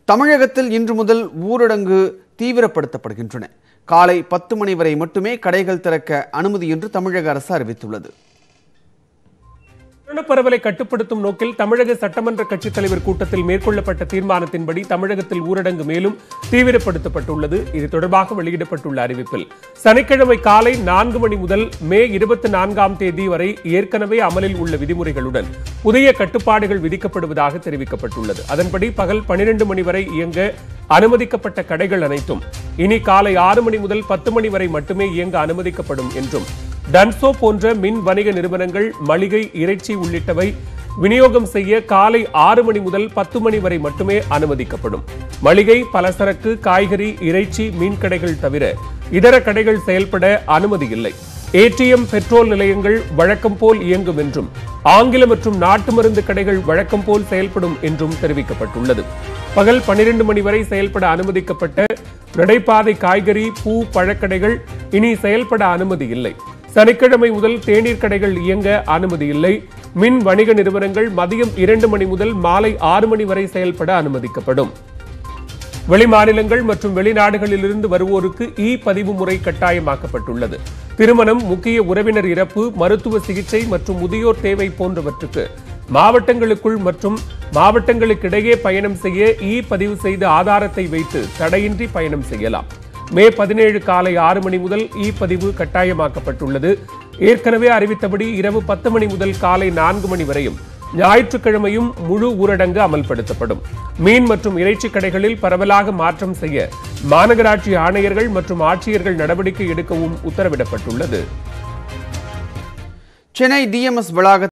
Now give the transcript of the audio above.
தமிழகத்தில் இன்று முதல் ஊரடங்கு தீவிரப்படுத்தப்படுகின்றன காலை பத்து மணி வரை மட்டுமே கடைகள் திறக்க அனுமதி என்று தமிழக அரசு அறிவித்துள்ளது கொரோனா பரவலை கட்டுப்படுத்தும் நோக்கில் தமிழக சட்டமன்ற கட்சித் தலைவர் கூட்டத்தில் மேற்கொள்ளப்பட்ட தீர்மானத்தின்படி தமிழகத்தில் ஊரடங்கு மேலும் தீவிரப்படுத்தப்பட்டுள்ளது இது தொடர்பாக வெளியிடப்பட்டுள்ள அறிவிப்பில் சனிக்கிழமை காலை நான்கு மணி முதல் மே இருபத்தி நான்காம் தேதி வரை ஏற்கனவே அமலில் உள்ள விதிமுறைகளுடன் புதிய கட்டுப்பாடுகள் விதிக்கப்படுவதாக தெரிவிக்கப்பட்டுள்ளது அதன்படி பகல் பனிரெண்டு மணி வரை இயங்க அனுமதிக்கப்பட்ட கடைகள் அனைத்தும் இனி காலை ஆறு மணி முதல் பத்து மணி வரை மட்டுமே இயங்க அனுமதிக்கப்படும் என்றும் டன்சோ போன்ற மின் வணிக நிறுவனங்கள் மளிகை இறைச்சி உள்ளிட்டவை விநியோகம் செய்ய காலை ஆறு மணி முதல் பத்து மணி வரை மட்டுமே அனுமதிக்கப்படும் மளிகை பலசரக்கு காய்கறி இறைச்சி மீன் கடைகள் தவிர இதர கடைகள் செயல்பட அனுமதி இல்லை ஏடிஎம் பெட்ரோல் நிலையங்கள் வழக்கம் போல் இயங்கும் என்றும் ஆங்கில மற்றும் நாட்டு மருந்து கடைகள் வழக்கம் போல் செயல்படும் என்றும் தெரிவிக்கப்பட்டுள்ளது பகல் பன்னிரண்டு மணி வரை செயல்பட அனுமதிக்கப்பட்ட நடைபாதை காய்கறி பூ பழக்கடைகள் இனி செயல்பட அனுமதி இல்லை சனிக்கிழமை முதல் தேநீர் கடைகள் இயங்க அனுமதி இல்லை மின் வணிக நிறுவனங்கள் மதியம் இரண்டு மணி முதல் மாலை ஆறு மணி வரை செயல்பட அனுமதிக்கப்படும் வெளிமாநிலங்கள் மற்றும் வெளிநாடுகளிலிருந்து வருவோருக்கு இ பதிவு முறை கட்டாயமாக்கப்பட்டுள்ளது திருமணம் முக்கிய உறவினர் இறப்பு மருத்துவ சிகிச்சை மற்றும் முதியோர் தேவை போன்றவற்றுக்கு மாவட்டங்களுக்குள் மற்றும் மாவட்டங்களுக்கிடையே பயணம் செய்ய இ பதிவு செய்த ஆதாரத்தை வைத்து தடையின்றி பயணம் செய்யலாம் மே பதினேழு காலை ஆறு மணி முதல் இ பதிவு கட்டாயமாக்கப்பட்டுள்ளது ஏற்கனவே அறிவித்தபடி இரவு பத்து மணி முதல் காலை நான்கு மணி வரையும் ஞாயிற்றுக்கிழமையும் முழு ஊரடங்கு அமல்படுத்தப்படும் மீன் மற்றும் இறைச்சி கடைகளில் பரவலாக மாற்றம் செய்ய மாநகராட்சி ஆணையர்கள் மற்றும் ஆட்சியர்கள் நடவடிக்கை எடுக்கவும் உத்தரவிடப்பட்டுள்ளது சென்னை டிஎம்எஸ் வளாகத்தில்